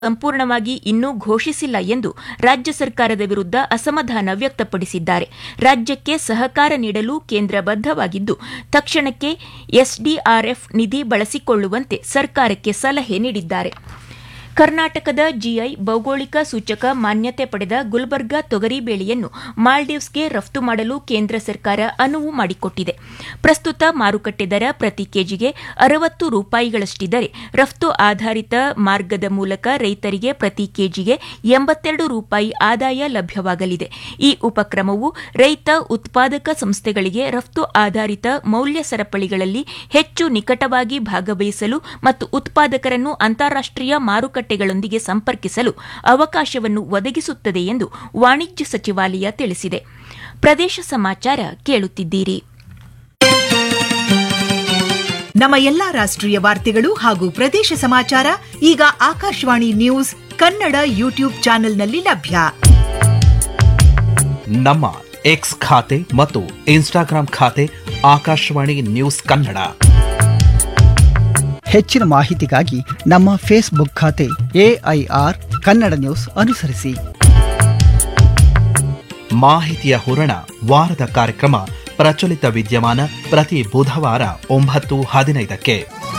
ಸಂಪೂರ್ಣವಾಗಿ ಇನ್ನೂ ಘೋಷಿಸಿಲ್ಲ ಎಂದು ರಾಜ್ಯ ಸರ್ಕಾರದ ವಿರುದ್ದ ಅಸಮಾಧಾನ ವ್ಯಕ್ತಪಡಿಸಿದ್ದಾರೆ ರಾಜ್ಯಕ್ಕೆ ಸಹಕಾರ ನೀಡಲು ಕೇಂದ್ರ ಬದ್ದವಾಗಿದ್ದು ತಕ್ಷಣಕ್ಕೆ ಎಸ್ಡಿಆರ್ಎಫ್ ನಿಧಿ ಬಳಸಿಕೊಳ್ಳುವಂತೆ ಸರ್ಕಾರಕ್ಕೆ ಸಲಹೆ ನೀಡಿದ್ದಾರೆ ಕರ್ನಾಟಕದ ಜಿಐ ಭೌಗೋಳಿಕ ಸೂಚಕ ಮಾನ್ಯತೆ ಪಡೆದ ಗುಲ್ಬರ್ಗಾ ತೊಗರಿ ಬೇಳೆಯನ್ನು ಮಾಲ್ಡೀವ್ಸ್ಗೆ ರಫ್ತು ಮಾಡಲು ಕೇಂದ್ರ ಸರ್ಕಾರ ಅನುವು ಮಾಡಿಕೊಟ್ಟಿದೆ ಪ್ರಸ್ತುತ ಮಾರುಕಟ್ಟೆ ದರ ಪ್ರತಿ ಕೆಜಿಗೆ ಅರವತ್ತು ರೂಪಾಯಿಗಳಷ್ಟಿದ್ದರೆ ರಫ್ತು ಆಧಾರಿತ ಮಾರ್ಗದ ಮೂಲಕ ರೈತರಿಗೆ ಪ್ರತಿ ಕೆಜಿಗೆ ಎಂಬತ್ತೆರಡು ರೂಪಾಯಿ ಆದಾಯ ಲಭ್ಯವಾಗಲಿದೆ ಈ ಉಪಕ್ರಮವು ರೈತ ಉತ್ಪಾದಕ ಸಂಸ್ಥೆಗಳಿಗೆ ರಫ್ತು ಆಧಾರಿತ ಮೌಲ್ಯ ಸರಪಳಿಗಳಲ್ಲಿ ಹೆಚ್ಚು ನಿಕಟವಾಗಿ ಭಾಗವಹಿಸಲು ಮತ್ತು ಉತ್ಪಾದಕರನ್ನು ಅಂತಾರಾಷ್ಟೀಯ ಮಾರುಕಟ್ಟೆಗಳೊಂದಿಗೆ ಸಂಪರ್ಕಿಸಲು ಅವಕಾಶವನ್ನು ಒದಗಿಸುತ್ತದೆ ಎಂದು ವಾಣಿಜ್ಯ ಸಚಿವಾಲಯ ತಿಳಿಸಿದೆ ಪ್ರದೇಶ ಸಮಾಚಾರ ಕೇಳುತ್ತಿದ್ದೀರಿ ನಮ್ಮ ಎಲ್ಲಾ ರಾಷ್ಟ್ರೀಯ ವಾರ್ತೆಗಳು ಹಾಗೂ ಪ್ರದೇಶ ಸಮಾಚಾರ ಈಗ ಆಕಾಶವಾಣಿ ನ್ಯೂಸ್ ಕನ್ನಡ ಯೂಟ್ಯೂಬ್ ಚಾನೆಲ್ನಲ್ಲಿ ಲಭ್ಯ ನಮ್ಮ ಎಕ್ಸ್ ಖಾತೆ ಮತ್ತು ಇನ್ಸ್ಟಾಗ್ರಾಂ ಖಾತೆ ಆಕಾಶವಾಣಿ ನ್ಯೂಸ್ ಕನ್ನಡ ಹೆಚ್ಚಿನ ಮಾಹಿತಿಗಾಗಿ ನಮ್ಮ ಫೇಸ್ಬುಕ್ ಖಾತೆ ಎಐಆರ್ ಕನ್ನಡ ನ್ಯೂಸ್ ಅನುಸರಿಸಿ ಮಾಹಿತಿಯ ಹೂರಣ ವಾರದ ಕಾರ್ಯಕ್ರಮ ಪ್ರಚಲಿತ ವಿದ್ಯಮಾನ ಪ್ರತಿ ಬುಧವಾರ ಒಂಬತ್ತು ಹದಿನೈದಕ್ಕೆ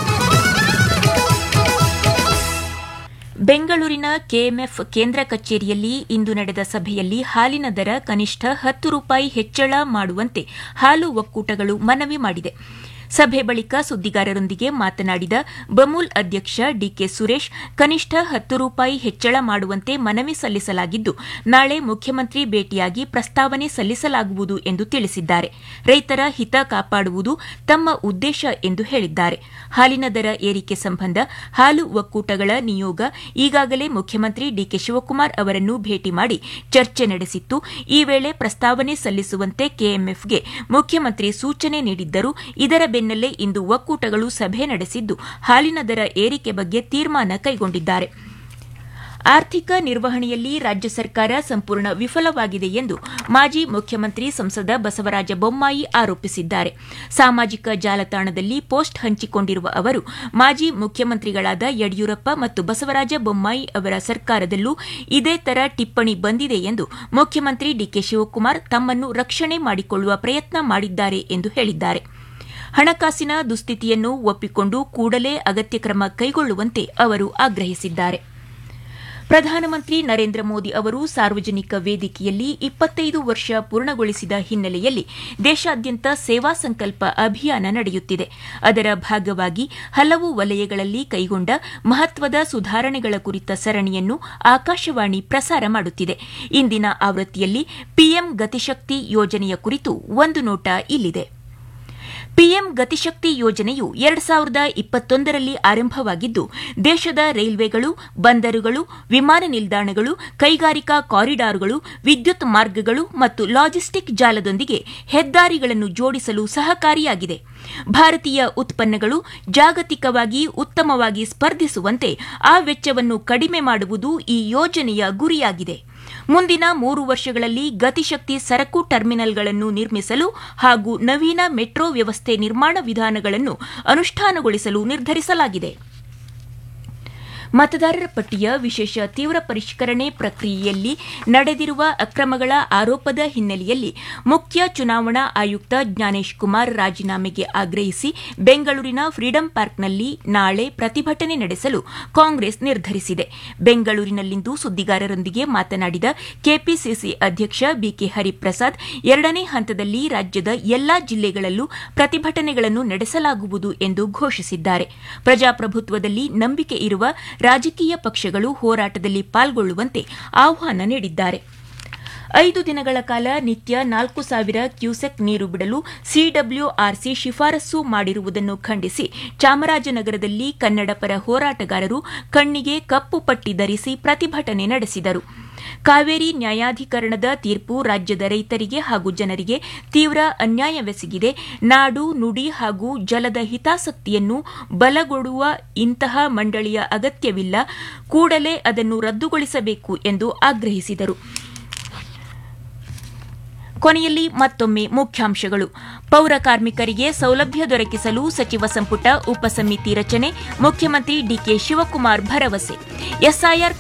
ಬೆಂಗಳೂರಿನ ಕೆಎಂಎಫ್ ಕೇಂದ್ರ ಕಚೇರಿಯಲ್ಲಿ ಇಂದು ನಡೆದ ಸಭೆಯಲ್ಲಿ ಹಾಲಿನ ದರ ಕನಿಷ್ಠ ಹತ್ತು ರೂಪಾಯಿ ಹೆಚ್ಚಳ ಮಾಡುವಂತೆ ಹಾಲು ಒಕ್ಕೂಟಗಳು ಮನವಿ ಮಾಡಿದೆ ಸಭೆ ಬಳಿಕ ಸುದ್ದಿಗಾರರೊಂದಿಗೆ ಮಾತನಾಡಿದ ಬಮೂಲ್ ಅಧ್ಯಕ್ಷ ಡಿಕೆ ಸುರೇಶ್ ಕನಿಷ್ಠ ಹತ್ತು ರೂಪಾಯಿ ಹೆಚ್ಚಳ ಮಾಡುವಂತೆ ಮನವಿ ಸಲ್ಲಿಸಲಾಗಿದ್ದು ನಾಳೆ ಮುಖ್ಯಮಂತ್ರಿ ಭೇಟಿಯಾಗಿ ಪ್ರಸ್ತಾವನೆ ಸಲ್ಲಿಸಲಾಗುವುದು ಎಂದು ತಿಳಿಸಿದ್ದಾರೆ ರೈತರ ಹಿತ ಕಾಪಾಡುವುದು ತಮ್ಮ ಉದ್ದೇಶ ಎಂದು ಹೇಳಿದ್ದಾರೆ ಹಾಲಿನ ದರ ಏರಿಕೆ ಸಂಬಂಧ ಹಾಲು ಒಕ್ಕೂಟಗಳ ನಿಯೋಗ ಈಗಾಗಲೇ ಮುಖ್ಯಮಂತ್ರಿ ಡಿಕೆ ಶಿವಕುಮಾರ್ ಅವರನ್ನು ಭೇಟಿ ಮಾಡಿ ಚರ್ಚೆ ನಡೆಸಿತ್ತು ಈ ವೇಳೆ ಪ್ರಸ್ತಾವನೆ ಸಲ್ಲಿಸುವಂತೆ ಕೆಎಂಎಫ್ಗೆ ಮುಖ್ಯಮಂತ್ರಿ ಸೂಚನೆ ನೀಡಿದ್ದರು ಇದರ ಬೆನ್ನಲ್ಲೇ ಇಂದು ಒಕ್ಕೂಟಗಳು ಸಭೆ ನಡೆಸಿದ್ದು ಹಾಲಿನ ದರ ಏರಿಕೆ ಬಗ್ಗೆ ತೀರ್ಮಾನ ಕೈಗೊಂಡಿದ್ದಾರೆ ಆರ್ಥಿಕ ನಿರ್ವಹಣೆಯಲ್ಲಿ ರಾಜ್ಯ ಸರ್ಕಾರ ಸಂಪೂರ್ಣ ವಿಫಲವಾಗಿದೆ ಎಂದು ಮಾಜಿ ಮುಖ್ಯಮಂತ್ರಿ ಸಂಸದ ಬಸವರಾಜ ಬೊಮ್ಮಾಯಿ ಆರೋಪಿಸಿದ್ದಾರೆ ಸಾಮಾಜಿಕ ಜಾಲತಾಣದಲ್ಲಿ ಪೋಸ್ಟ್ ಹಂಚಿಕೊಂಡಿರುವ ಅವರು ಮಾಜಿ ಮುಖ್ಯಮಂತ್ರಿಗಳಾದ ಯಡಿಯೂರಪ್ಪ ಮತ್ತು ಬಸವರಾಜ ಬೊಮ್ಮಾಯಿ ಅವರ ಸರ್ಕಾರದಲ್ಲೂ ಇದೇ ತರ ಟಿಪ್ಪಣಿ ಬಂದಿದೆ ಎಂದು ಮುಖ್ಯಮಂತ್ರಿ ಡಿಕೆ ಶಿವಕುಮಾರ್ ತಮ್ಮನ್ನು ರಕ್ಷಣೆ ಮಾಡಿಕೊಳ್ಳುವ ಪ್ರಯತ್ನ ಮಾಡಿದ್ದಾರೆ ಎಂದು ಹೇಳಿದ್ದಾರೆ ಹಣಕಾಸಿನ ದುಸ್ಥಿತಿಯನ್ನು ಒಪ್ಪಿಕೊಂಡು ಕೂಡಲೇ ಅಗತ್ಯ ಕ್ರಮ ಕೈಗೊಳ್ಳುವಂತೆ ಅವರು ಆಗ್ರಹಿಸಿದ್ದಾರೆ ಪ್ರಧಾನಮಂತ್ರಿ ನರೇಂದ್ರ ಮೋದಿ ಅವರು ಸಾರ್ವಜನಿಕ ವೇದಿಕೆಯಲ್ಲಿ ಇಪ್ಪತ್ತೈದು ವರ್ಷ ಪೂರ್ಣಗೊಳಿಸಿದ ಹಿನ್ನೆಲೆಯಲ್ಲಿ ದೇಶಾದ್ಯಂತ ಸೇವಾ ಸಂಕಲ್ಪ ಅಭಿಯಾನ ನಡೆಯುತ್ತಿದೆ ಅದರ ಭಾಗವಾಗಿ ಹಲವು ವಲಯಗಳಲ್ಲಿ ಕೈಗೊಂಡ ಮಹತ್ವದ ಸುಧಾರಣೆಗಳ ಕುರಿತ ಸರಣಿಯನ್ನು ಆಕಾಶವಾಣಿ ಪ್ರಸಾರ ಮಾಡುತ್ತಿದೆ ಇಂದಿನ ಆವೃತ್ತಿಯಲ್ಲಿ ಪಿಎಂ ಗತಿಶಕ್ತಿ ಯೋಜನೆಯ ಕುರಿತು ಒಂದು ನೋಟ ಇಲ್ಲಿದೆ ಪಿಎಂ ಗತಿಶಕ್ತಿ ಯೋಜನೆಯು ಎರಡು ಸಾವಿರದ ಇಪ್ಪತ್ತೊಂದರಲ್ಲಿ ಆರಂಭವಾಗಿದ್ದು ದೇಶದ ರೈಲ್ವೆಗಳು ಬಂದರುಗಳು ವಿಮಾನ ನಿಲ್ದಾಣಗಳು ಕೈಗಾರಿಕಾ ಕಾರಿಡಾರ್ಗಳು ವಿದ್ಯುತ್ ಮಾರ್ಗಗಳು ಮತ್ತು ಲಾಜಿಸ್ಟಿಕ್ ಜಾಲದೊಂದಿಗೆ ಹೆದ್ದಾರಿಗಳನ್ನು ಜೋಡಿಸಲು ಸಹಕಾರಿಯಾಗಿದೆ ಭಾರತೀಯ ಉತ್ಪನ್ನಗಳು ಜಾಗತಿಕವಾಗಿ ಉತ್ತಮವಾಗಿ ಸ್ಪರ್ಧಿಸುವಂತೆ ಆ ವೆಚ್ಚವನ್ನು ಕಡಿಮೆ ಮಾಡುವುದು ಈ ಯೋಜನೆಯ ಗುರಿಯಾಗಿದೆ ಮುಂದಿನ ಮೂರು ವರ್ಷಗಳಲ್ಲಿ ಗತಿಶಕ್ತಿ ಸರಕು ಟರ್ಮಿನಲ್ಗಳನ್ನು ನಿರ್ಮಿಸಲು ಹಾಗೂ ನವೀನ ಮೆಟ್ರೋ ವ್ಯವಸ್ಥೆ ನಿರ್ಮಾಣ ವಿಧಾನಗಳನ್ನು ಅನುಷ್ಠಾನಗೊಳಿಸಲು ನಿರ್ಧರಿಸಲಾಗಿದೆ ಮತದಾರರ ಪಟ್ಟಿಯ ವಿಶೇಷ ತೀವ್ರ ಪರಿಷ್ಕರಣೆ ಪ್ರಕ್ರಿಯೆಯಲ್ಲಿ ನಡೆದಿರುವ ಅಕ್ರಮಗಳ ಆರೋಪದ ಹಿನ್ನೆಲೆಯಲ್ಲಿ ಮುಖ್ಯ ಚುನಾವಣಾ ಆಯುಕ್ತ ಜ್ಞಾನೇಶ್ ಕುಮಾರ್ ರಾಜೀನಾಮೆಗೆ ಆಗ್ರಹಿಸಿ ಬೆಂಗಳೂರಿನ ಫ್ರೀಡಂ ಪಾರ್ಕ್ನಲ್ಲಿ ನಾಳೆ ಪ್ರತಿಭಟನೆ ನಡೆಸಲು ಕಾಂಗ್ರೆಸ್ ನಿರ್ಧರಿಸಿದೆ ಬೆಂಗಳೂರಿನಲ್ಲಿಂದು ಸುದ್ದಿಗಾರರೊಂದಿಗೆ ಮಾತನಾಡಿದ ಕೆಪಿಸಿಸಿ ಅಧ್ಯಕ್ಷ ಬಿಕೆ ಹರಿಪ್ರಸಾದ್ ಎರಡನೇ ಹಂತದಲ್ಲಿ ರಾಜ್ಯದ ಎಲ್ಲಾ ಜಿಲ್ಲೆಗಳಲ್ಲೂ ಪ್ರತಿಭಟನೆಗಳನ್ನು ನಡೆಸಲಾಗುವುದು ಎಂದು ಘೋಷಿಸಿದ್ದಾರೆ ಪ್ರಜಾಪ್ರಭುತ್ವದಲ್ಲಿ ನಂಬಿಕೆ ಇರುವ ರಾಜಕೀಯ ಪಕ್ಷಗಳು ಹೋರಾಟದಲ್ಲಿ ಪಾಲ್ಗೊಳ್ಳುವಂತೆ ಆಹ್ವಾನ ನೀಡಿದ್ದಾರೆ ಐದು ದಿನಗಳ ಕಾಲ ನಿತ್ಯ ನಾಲ್ಕು ಸಾವಿರ ಕ್ಯೂಸೆಕ್ ನೀರು ಬಿಡಲು ಸಿಡಬ್ಲ್ಯೂಆರ್ಸಿ ಶಿಫಾರಸು ಮಾಡಿರುವುದನ್ನು ಖಂಡಿಸಿ ಚಾಮರಾಜನಗರದಲ್ಲಿ ಕನ್ನಡ ಪರ ಹೋರಾಟಗಾರರು ಕಣ್ಣಿಗೆ ಕಪ್ಪು ಪಟ್ಟಿ ಧರಿಸಿ ಪ್ರತಿಭಟನೆ ನಡೆಸಿದರು ಕಾವೇರಿ ನ್ಯಾಯಾಧಿಕರಣದ ತೀರ್ಪು ರಾಜ್ಯದ ರೈತರಿಗೆ ಹಾಗೂ ಜನರಿಗೆ ತೀವ್ರ ಅನ್ಯಾಯವೆಸಗಿದೆ ನಾಡು ನುಡಿ ಹಾಗೂ ಜಲದ ಹಿತಾಸಕ್ತಿಯನ್ನು ಬಲಗೊಡುವ ಇಂತಹ ಮಂಡಳಿಯ ಅಗತ್ಯವಿಲ್ಲ ಕೂಡಲೇ ಅದನ್ನು ರದ್ದುಗೊಳಿಸಬೇಕು ಎಂದು ಆಗ್ರಹಿಸಿದರು ಕೊನೆಯಲ್ಲಿ ಮತ್ತೊಮ್ಮೆ ಮುಖ್ಯಾಂಶಗಳು ಪೌರ ಕಾರ್ಮಿಕರಿಗೆ ಸೌಲಭ್ಯ ದೊರಕಿಸಲು ಸಚಿವ ಸಂಪುಟ ಉಪಸಮಿತಿ ರಚನೆ ಮುಖ್ಯಮಂತ್ರಿ ಡಿಕೆ ಶಿವಕುಮಾರ್ ಭರವಸೆ ಎಸ್ಐಆರ್